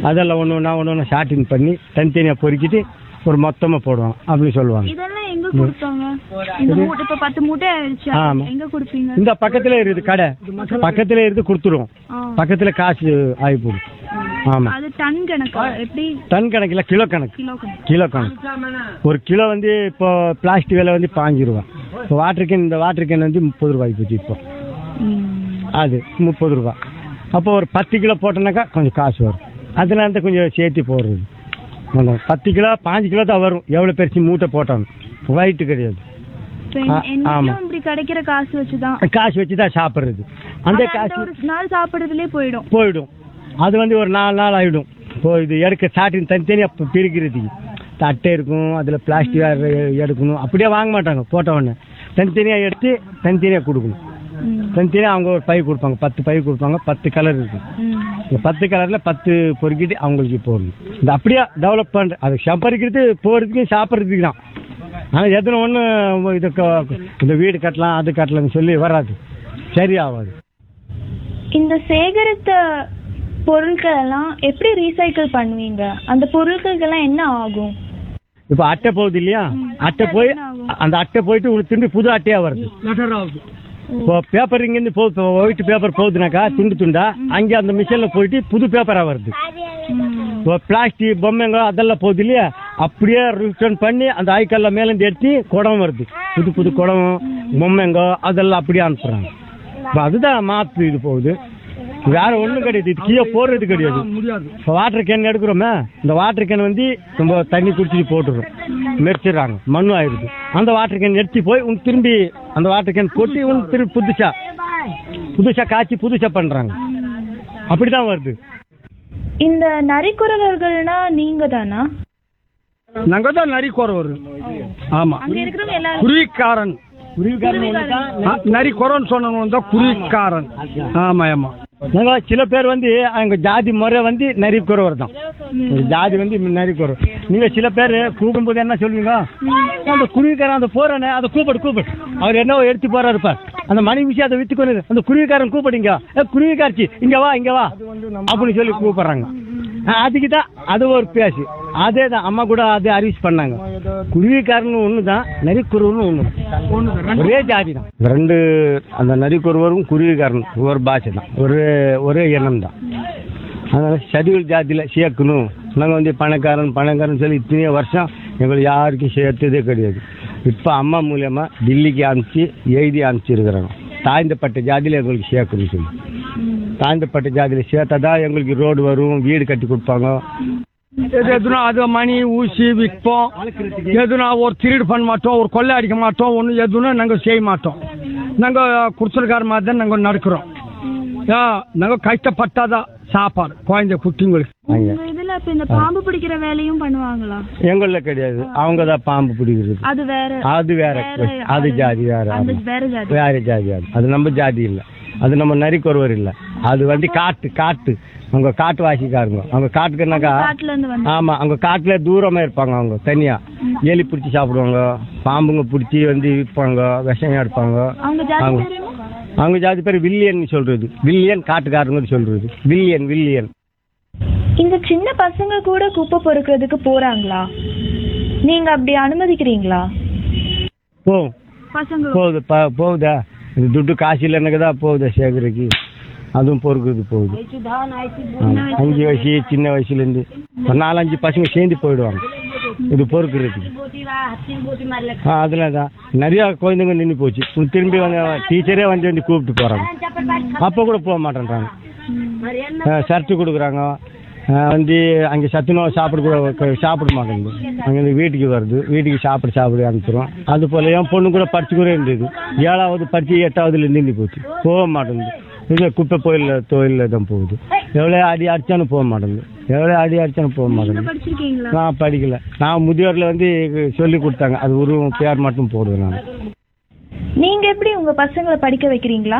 அதெல்லாம் ஒன்று ஒன்றா ஒன்று ஒன்று ஷார்டின் பண்ணி தனித்தனியாக பொறுக்கிட்டு ஒரு மொத்தமாக போடுவாங்க அப்படி சொல்லுவாங்க இதெல்லாம் எங்க கொடுப்பாங்க இந்த மூட்டை இப்ப பத்து மூட்டை ஆயிடுச்சு ஆமா. எங்க கொடுப்பீங்க இந்த பக்கத்தில் இருக்குது கடை பக்கத்தில் இருந்து கொடுத்துருவோம் ஆ. பக்கத்தில் காசு ஆகி போடும் ஆமாம் அது டன் கணக்கா எப்படி டன் கணக்கில் கிலோ கணக்கு கிலோ கணக்கு கிலோ கணக்கு ஒரு கிலோ வந்து இப்போ பிளாஸ்டிக் விலை வந்து பாஞ்சு ரூபா இப்போ வாட்டர் கேன் இந்த வாட்டர் கேன் வந்து முப்பது ரூபாய்க்கு போச்சு இப்போ ம். அது முப்பது ரூபா அப்போ ஒரு பத்து கிலோ போட்டோன்னாக்கா கொஞ்சம் காசு வரும் அதனால தான் கொஞ்சம் சேர்த்து போடுறது அந்த பத்து கிலோ பாஞ்சு கிலோ தான் வரும் எவ்வளோ பெருசு மூட்டை போட்டாலும் வயிட்டு கிடையாது இப்ப என்- ஆ, என் ஆமா. வீட்லயும் இப்படி கிடைக்கிற காசு வச்சுதான் காசு வச்சு தான் சாப்பிட்றது அந்த அது அந்த காசு ஒரு நாள் சாப்பிடுறதுலயே போயிடும் போயிடும் அது வந்து ஒரு நாலு நாள் ஆகிடும் இப்போ இது எடுக்க ஸ்டார்டிங் தனித்தனியாக பிரிக்கிறதுக்கு அட்டை இருக்கும் அதில் பிளாஸ்டிக் எடுக்கணும் அப்படியே வாங்க மாட்டாங்க போட்ட உடனே தனித்தனியாக எடுத்து தனித்தனியாக கொடுக்கணும் ம். தனித்தனியாக அவங்க ஒரு பை கொடுப்பாங்க பத்து பை கொடுப்பாங்க பத்து கலர் இருக்கும் ம். இந்த பத்து கலரில் பத்து பொறுக்கிட்டு அவங்களுக்கு போடணும் இந்த அப்படியே டெவலப் பண்ணுற அது சம்பாதிக்கிறது போகிறதுக்கு சாப்பிட்றதுக்கு தான் ஆனால் எத்தனை ஒன்று இது க- இந்த வீடு கட்டலாம் அது கட்டலாம்னு சொல்லி வராது சரி ஆகாது இந்த சேகரித்த பொருட்கள் எல்லாம் எப்படி ரீசைக்கிள் பண்ணுவீங்க அந்த பொருட்களுக்கெல்லாம் என்ன ஆகும் இப்போ அட்டை போகுது இல்லையா அட்டை போய் அந்த அட்டை போயிட்டு உங்களுக்கு திரும்பி புது அட்டையாக வருது இப்போ பேப்பர் இங்கேருந்து போ இப்போ ஒயிட் பேப்பர் போகுதுனாக்கா துண்டு துண்டா அங்கே அந்த மிஷினில் போயிட்டு புது பேப்பராக வருது இப்போ பிளாஸ்டிக் பொம்மைங்க அதெல்லாம் போகுது இல்லையா அப்படியே ரிட்டர்ன் பண்ணி அந்த ஆய்க்கல்ல மேலேருந்து எடுத்து குடம் வருது புது புது குடம் பொம்மைங்க அதெல்லாம் அப்படியே அனுப்புகிறாங்க இப்போ அதுதான் மாற்று இது போகுது வேற ஒன்றும் கிடையாது இது கீழே போடுறது கிடையாது இப்போ வாட்டர் கேன் எடுக்கிறோமே இந்த வாட்டர் கேன் வந்து நம்ம தண்ணி குடிச்சிட்டு போட்டுறோம் மெரிச்சிடுறாங்க மண்ணு ஆயிடுது அந்த வாட்டர் கேன் எடுத்து போய் உன் திரும்பி அந்த வாட்டர் கேன் கொட்டி உன் திரும்பி புதுசா புதுசா காய்ச்சி புதுசா பண்றாங்க அப்படிதான் வருது இந்த நரிக்குறவர்கள்னா நீங்க தானா நாங்க தான் நரி குறவர் ஆமா அங்க இருக்கிறவங்க எல்லாரும் குருவிக்காரன் ஆ, நரி குறவன் சொன்னவன் தான் குருவிக்காரன் ஆமா ஆமா நாங்க சில பேர் வந்து அவங்க ஜாதி முறை வந்து நரி குறவர் தான் ஒரு ஜாதி வந்து நரி குறவர் நீங்க சில பேர் கூப்பிடும்போது என்ன சொல்லுவீங்க அந்த குருவிக்காரன் அந்த போறானே அதை கூப்பிடு கூப்பிடு அவர் என்ன எடுத்து போறாரு பார் அந்த மணி விஷயம் அதை வித்து கொண்டு அந்த குருவிக்காரன் கூப்பிடுங்க ஏ குருவிக்காரச்சி இங்க வா இங்க வா அப்படின்னு சொல்லி கூப்பிடுறாங்க ஆ, அதுக்கு தான் அது ஒரு பேசு அதே தான் அம்மா கூட அதே அறிவிச்சு பண்ணாங்க குருவிக்காரன் ஒன்று தான் நரிக்குருவன்னு ஒன்று ஒரே ஜாதி தான் ரெண்டு அந்த நரிக்குருவரும் குருவிக்காரன் ஒரு பாஷை தான் ஒரே ஒரே எண்ணம் தான் அதனால ஷெட்யூல் ஜாதியில் சேர்க்கணும் நாங்கள் வந்து பணக்காரன் பணக்காரன் சொல்லி இத்தனையோ வருஷம் எங்களுக்கு யாருக்கும் சேர்த்ததே கிடையாது இப்போ அம்மா மூலியமாக டெல்லிக்கு அனுப்பிச்சு எழுதி அனுப்பிச்சிருக்கிறாங்க தாழ்ந்தப்பட்ட ஜாதியில் எங்களுக்கு சேர்க்கணும்னு சொல்லி தாழ்ந்தப்பட்ட ஜாதியில் சேர்த்தா தான் எங்களுக்கு ரோடு வரும் வீடு கட்டி கொடுப்பாங்க எது எதுனா அது மணி ஊசி விற்போம் எதுனா ஒரு திருடு பண்ண மாட்டோம் ஒரு கொள்ளை அடிக்க மாட்டோம் ஒன்று எதுனா நாங்கள் செய்ய மாட்டோம் நாங்கள் குடிசல்கார மாதிரி தான் நாங்கள் நடக்கிறோம் ஆ நாங்கள் கஷ்டப்பட்டாதான் சாப்பாடு குழந்தை குட்டிங்களுக்கு அங்கே உங்க இதுல இப்ப இந்த பாம்பு பிடிக்கிற வேலையும் பண்ணுவாங்களா எங்களில் கிடையாது அவங்க தான் பாம்பு பிடிக்கிறது அது வேற அது வேற அது ஜாதி வேற அந்த ஆமா. வேற ஜாதி வேற ஜாதி அது அது நம்ம ஜாதி இல்லை அது நம்ம நரிக்கொருவர் இல்லை அது வந்து காட்டு காட்டு அவங்க காட்டுவாசிக்காரங்க அவங்க காட்டுக்குனாக்கா காட்டுல இருந்து வந்து ஆமா அவங்க காட்டுல தூரமா இருப்பாங்க அவங்க தனியா எலி பிடிச்சி சாப்பிடுவாங்க பாம்புங்க பிடிச்சி வந்து விற்பாங்க விஷம் எடுப்பாங்க அவங்க ஜாதி அவங்க தெரியுமா அவங்க ஜாதி பேர் வில்லியன் சொல்றது வில்லியன் காட்டுக்காரங்க சொல்றது வில்லியன் வில்லியன் இந்த சின்ன பசங்க கூட குப்பை பொறுக்கிறதுக்கு போறாங்களா நீங்க அப்படி அனுமதிக்கிறீங்களா போகும் பசங்க போகுது ப- போகுதா இது துட்டு காசு இல்லைன்னு தான் போகுதா சேகரிக்கு அதுவும் பொறுக்குது போகுது ஆமா. அஞ்சு வயசு சின்ன வயசுலேருந்து ஒரு நாலஞ்சு பசங்க சேர்ந்து போயிடுவாங்க இது பொறுக்கிறதுக்கு ஆ அதில் தான் நிறையா குழந்தைங்க நின்று போச்சு இப்ப திரும்பி வந்து டீச்சரே வந்து வந்து கூப்பிட்டு போகிறாங்க அப்போ கூட போக மாட்டேன்றாங்க ஷர்ட்டு கொடுக்குறாங்க ஆ, வந்து அங்கே சத்துணவு சாப்பிட கூட க- சாப்பிட மாட்டேங்குது அங்கேருந்து வீட்டுக்கு வருது வீட்டுக்கு சாப்பிட சாப்பிட அனுப்பிச்சிரும் அது போல் என் பொண்ணு கூட படிச்சு கூட இருந்தது ஏழாவது படிச்சு எட்டாவதுல நின்று போச்சு போக மாட்டேங்குது இது குப்பை கோயிலில் தொழிலில் தான் போகுது எவ்வளோ அடி அடிச்சாலும் போக மாட்டேங்குது எவ்வளோ அடி அடிச்சாலும் போக மாட்டேங்குது படிச்சிருக்கீங்களா நான் படிக்கல நான் முதியோரில் வந்து சொல்லி கொடுத்தாங்க அது ஒரு பேர் மட்டும் போடுவேன் நான் நீங்க எப்படி உங்க பசங்களை படிக்க வைக்கிறீங்களா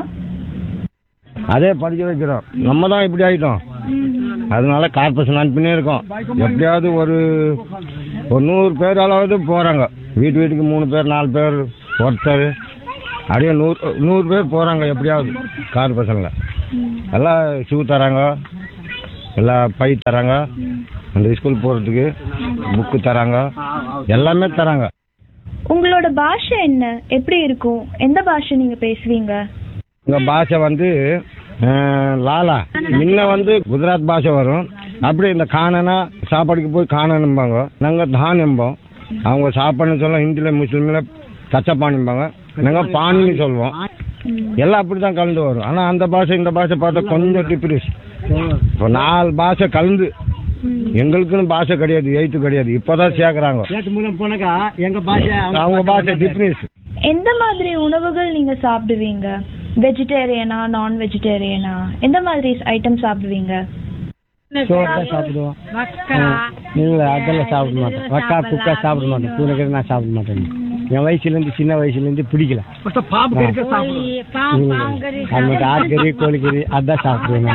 அதே படிக்க வைக்கிறோம் நம்ம தான் இப்படி ஆகிட்டோம் அதனால கார்பரேஷன் அனுப்பினே இருக்கோம் எப்படியாவது ஒரு ஒரு நூறு பேர் அளவுக்கு போகிறாங்க வீட்டு வீட்டுக்கு மூணு பேர் நாலு பேர் ஒருத்தர் அப்படியே நூறு நூறு பேர் போகிறாங்க எப்படியாவது கார்பரேஷனில் எல்லாம் ஷூ தராங்க எல்லா பை தராங்க அந்த ஸ்கூல் போகிறதுக்கு புக்கு தராங்க எல்லாமே தராங்க உங்களோட பாஷை என்ன எப்படி இருக்கும் எந்த பாஷை நீங்க பேசுவீங்க இந்த பாஷை வந்து அஹ், லாலா முன்ன வந்து குஜராத் பாஷை வரும் அப்படி இந்த காணனா சாப்பாடுக்கு போய் காணனும்பாங்க நாங்கள் தான் என்போம் அவங்க சாப்பாடுன்னு சொல்ல ஹிந்தியில் முஸ்லீமில் கச்சப்பானிம்பாங்க நாங்கள் பானின்னு சொல்லுவோம் எல்லாம் அப்படி தான் கலந்து வரும் ஆனால் அந்த பாஷை இந்த பாஷை பார்த்தா கொஞ்சம் டிஃப்ரென்ஸ் இப்போ நாலு பாஷை கலந்து எங்களுக்குன்னு பாஷை கிடையாது எய்த்து கிடையாது இப்போதான் சேர்க்குறாங்க நேற்று மூலம் போனாக்கா எங்க பாஷை அவங்க பாஷை டிஃப்ரென்ஸ் எந்த மாதிரி உணவுகள் நீங்க சாப்பிடுவீங்க வெஜிடேரியனா நான் வெஜிடேரியனா எந்த மாதிரி ஐட்டம் சாப்பிடுவீங்க சோறு தான் சாப்பிடுவோம் இல்லை அதெல்லாம் சாப்பிட மாட்டோம் வக்கா குக்கா சாப்பிட மாட்டோம் பூனைக்கறி நான் சாப்பிட மாட்டேன் என் வயசுலேருந்து சின்ன வயசுலேருந்து பிடிக்கல பாம்பு கறிக்க சாப்பிடுவோம் அது மட்டும் ஆட்டுக்கறி கோழிக்கறி அதான் சாப்பிடுவேன்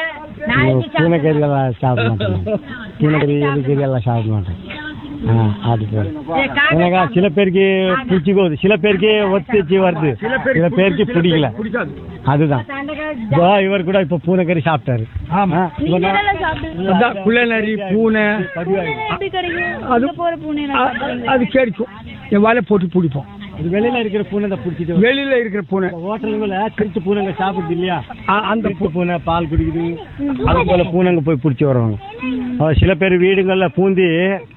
நான் பூனைக்கறி எல்லாம் சாப்பிட மாட்டேன் பூனைக்கறி எலிக்கறி எல்லாம் சாப்பிட மாட்டேன் ஆ ஆட்டுக்கறி எனக்கா சில பேருக்கு பிடிச்சி போகுது சில பேருக்கு ஒத்துச்சு வருது சில பேருக்கு பிடிக்கல பிடிக்காது அதுதான் இதோ இவர் கூட இப்போ பூனைக்கறி சாப்பிட்டாரு ஆமா நீங்க என்னெல்லாம் சாப்பிடுவீங்க அதான் குள்ளநரி பூனை எப்படி கிடைக்கும் அது- எங்க போற பூனை அ- அது கேடிக்கும் என் வாழை போட்டு பிடிப்போம் இது வெளியில இருக்கிற பூனை தான் பிடிச்சிட்டு வெளியில இருக்கிற பூனை ஹோட்டலுங்கள திருட்டு பூனைங்க சாப்பிடுது இல்லையா அ- அந்த அந்த பூனை பால் குடிக்குது அது போல பூனைங்க போய் பிடிச்சி வருவாங்க அஹ் சில பேர் வீடுங்களில் பூந்தி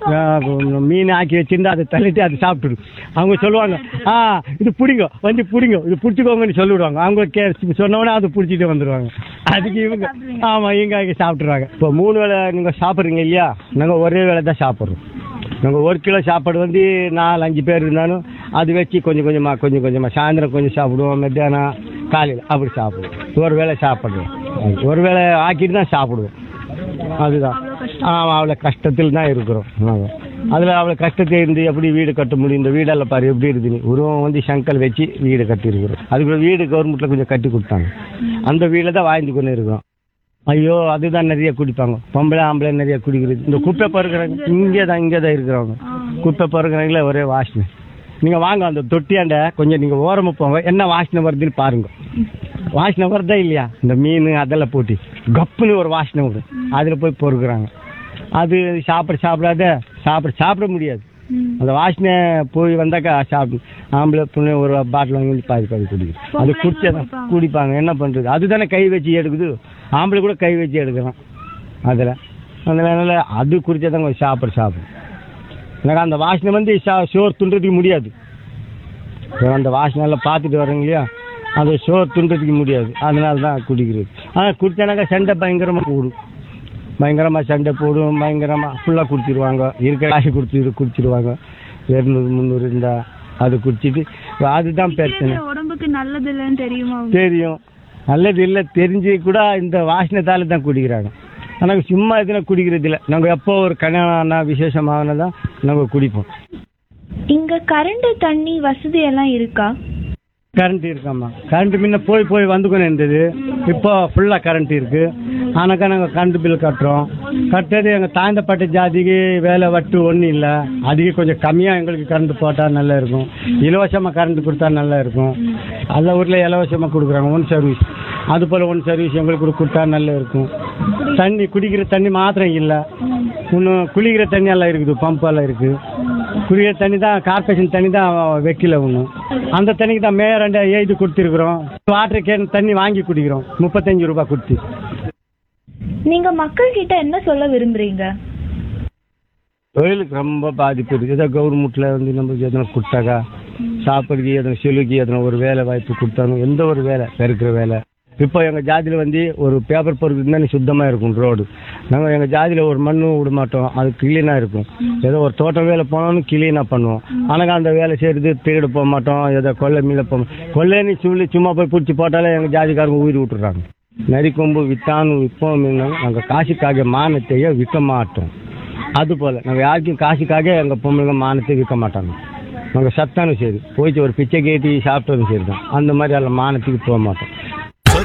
அஹ், மீன் ஆக்கி வச்சிருந்தா அதை தள்ளிட்டு அது சாப்பிட்டுடும் அவங்க சொல்லுவாங்க ஆ இது பிடிங்க வந்து பிடிங்க இது பிடிச்சிக்கோங்கன்னு சொல்லிவிடுவாங்க அவங்க கே சொன்னவொடனே அதை பிடிச்சிட்டு வந்துடுவாங்க அதுக்கு இவங்க ஆமாம் இவங்க ஆக்கி சாப்பிட்ருவாங்க இப்போ மூணு வேளை நீங்கள் சாப்பிட்றீங்க இல்லையா நாங்கள் ஒரே வேளை தான் சாப்பிட்றோம் நாங்கள் ஒரு கிலோ சாப்பாடு வந்து நாலு அஞ்சு பேர் இருந்தாலும் அது வச்சு கொஞ்சம் கொஞ்சமாக கொஞ்சம் கொஞ்சமாக சாயந்தரம் கொஞ்சம் சாப்பிடுவோம் மத்தியானம் காலையில் அப்படி சாப்பிடுவோம் ஒரு வேளை சாப்பிடுவோம் ஒரு வேளை ஆக்கிட்டு தான் சாப்பிடுவோம் அதுதான் ஆமாம் அவ்வளோ கஷ்டத்தில் தான் இருக்கிறோம் நாங்கள் அதில் அவ்வளோ கஷ்டத்தை இருந்து எப்படி வீடு கட்ட முடியும் இந்த வீடெல்லாம் பாரு எப்படி இருக்குது உருவம் வந்து சங்கல் வச்சு வீடு கட்டியிருக்கிறோம் அதுக்கு வீடு கவர்மெண்ட்டில் கொஞ்சம் கட்டி கொடுத்தாங்க அந்த வீட்டில் தான் வாழ்ந்து கொண்டு இருக்கிறோம் ஐயோ அதுதான் நிறைய குடிப்பாங்க பொம்பளை ஆம்பளை நிறைய குடிக்கிறது இந்த குப்பை பறக்குறாங்க இங்கே தான் இங்கே தான் இருக்கிறவங்க குப்பை பறக்குறாங்களே ஒரே வாசனை நீங்கள் வாங்க அந்த தொட்டியாண்ட கொஞ்சம் நீங்கள் ஓரமாக போங்க என்ன வாசனை வருதுன்னு பாருங்க வாசனை வருதா இல்லையா இந்த மீன் அதெல்லாம் போட்டு கப்புன்னு ஒரு வாசனை வரும் அதில் போய் பொறுக்குறாங்க அது சாப்பிட சாப்பிடாத சாப்பிட சாப்பிட முடியாது அந்த வாசனை போய் வந்தாக்கா சாப்பிடு ஆம்பளை பொண்ணு ஒரு பாட்டில் வாங்கி வந்து பாதி பாதி குடிக்கும் அது குடிச்சதான் குடிப்பாங்க என்ன பண்ணுறது அதுதானே கை வச்சு எடுக்குது ஆம்பளை கூட கை வச்சு எடுக்கிறான் அதில் அதனால அது குடிச்சதான் கொஞ்சம் சாப்பிட சாப்பிடும் எனக்கு அந்த வாசனை வந்து சா சோறு துண்டுறதுக்கு முடியாது இப்ப அந்த வாசனையெல்லாம் பார்த்துட்டு வர்றீங்க இல்லையா அது சோறு துண்டுறதுக்கு முடியாது அதனால தான் குடிக்கிறது ஆனால் குடிச்சானாக்கா சண்டை பயங்கரமாக போடும் பயங்கரமாக சண்டை போடும் பயங்கரமாக ஃபுல்லாக குடிச்சிருவாங்க இருக்கிற காசு குடிச்சிரு குடிச்சிருவாங்க இரநூறு முந்நூறு இருந்தா அது குடிச்சிட்டு அதுதான் பிரச்சனை உடம்புக்கு நல்லது இல்லைன்னு தெரியுமா தெரியும் நல்லது இல்லை தெரிஞ்சு கூட இந்த வாசனத்தால தான் குடிக்கிறாங்க ஆனால் சும்மா எதுனா குடிக்கிறது இல்லை நாங்கள் எப்போ ஒரு கல்யாணம் விசேஷமாகனா தான் நாங்கள் குடிப்போம் இங்க கரண்ட் தண்ணி வசதி எல்லாம் இருக்கா கரண்ட் இருக்காம்மா கரண்ட் முன்ன போய் போய் வந்துக்கணும் இருந்தது இப்போ ஃபுல்லாக கரண்ட் இருக்கு ஆனாக்கா நாங்கள் கரண்ட் பில் கட்டுறோம் கட்டுறது எங்கள் தாழ்ந்தப்பட்ட ஜாதிக்கு வேலை வட்டு ஒன்றும் இல்லை அதுக்கு கொஞ்சம் கம்மியாக எங்களுக்கு கரண்ட் போட்டால் நல்லா இருக்கும் இலவசமாக கரண்ட் கொடுத்தா நல்லா இருக்கும் எல்லா ஊரில் இலவசமாக கொடுக்குறாங்க ஒன் சர்வீஸ் அது போல் ஒன் சர்வீஸ் எங்களுக்கு கொடுத்தா நல்லா இருக்கும் தண்ணி குடிக்கிற தண்ணி மாத்திரம் இல்லை இன்னும் குளிக்கிற தண்ணி எல்லாம் இருக்குது பம்ப் எல்லாம் இருக்குது குடிக்கிற தண்ணி தான் கார்பரேஷன் தண்ணி தான் வைக்கல ஒன்றும் அந்த தண்ணிக்கு தான் மே ரெண்டு எழுதி கொடுத்துருக்குறோம் வாட்டர் கேன் தண்ணி வாங்கி குடிக்கிறோம் முப்பத்தஞ்சு ரூபாய் கொடுத்து நீங்க மக்கள் கிட்ட என்ன சொல்ல விரும்புறீங்க தொழிலுக்கு ரொம்ப பாதிப்பு இருக்குது ஏதோ கவர்மெண்ட்டில் வந்து நம்மளுக்கு எதனா கொடுத்தாக்கா சாப்பிட்றதுக்கு எதனா செலுக்கி எதனா ஒரு வேலை வாய்ப்பு கொடுத்தாலும் எந்த ஒரு வேலை பெருக்கிற வேலை இப்போ எங்கள் ஜாதியில் வந்து ஒரு பேப்பர் பொறுக்குதுன்னா சுத்தமாக இருக்கும் ரோடு நாங்கள் எங்கள் ஜாதியில் ஒரு மண்ணும் விட மாட்டோம் அது க்ளீனாக இருக்கும் ஏதோ ஒரு தோட்டம் வேலை போனாலும் க்ளீனாக பண்ணுவோம் ஆனால் அந்த வேலை செய்கிறது திருட போக மாட்டோம் ஏதோ கொள்ளை மீள போக கொள்ளைன்னு சொல்லி சும்மா போய் பிடிச்சி போட்டாலே எங்கள் ஜாதிக்காரங்க உயிர் விட்டுறாங்க நரி கொம்பு விற்றான்னு விற்போம் நாங்கள் காசுக்காக மானத்தையே விற்க மாட்டோம் அது போல் நாங்கள் யாருக்கும் காசுக்காக எங்கள் பொம்பளைங்க மானத்தை விற்க மாட்டாங்க நாங்கள் சத்தானும் சரி போயிட்டு ஒரு பிச்சை கேட்டி சாப்பிட்டதும் சரி தான் அந்த மாதிரி எல்லாம் மானத்துக்கு போக மாட்டோம்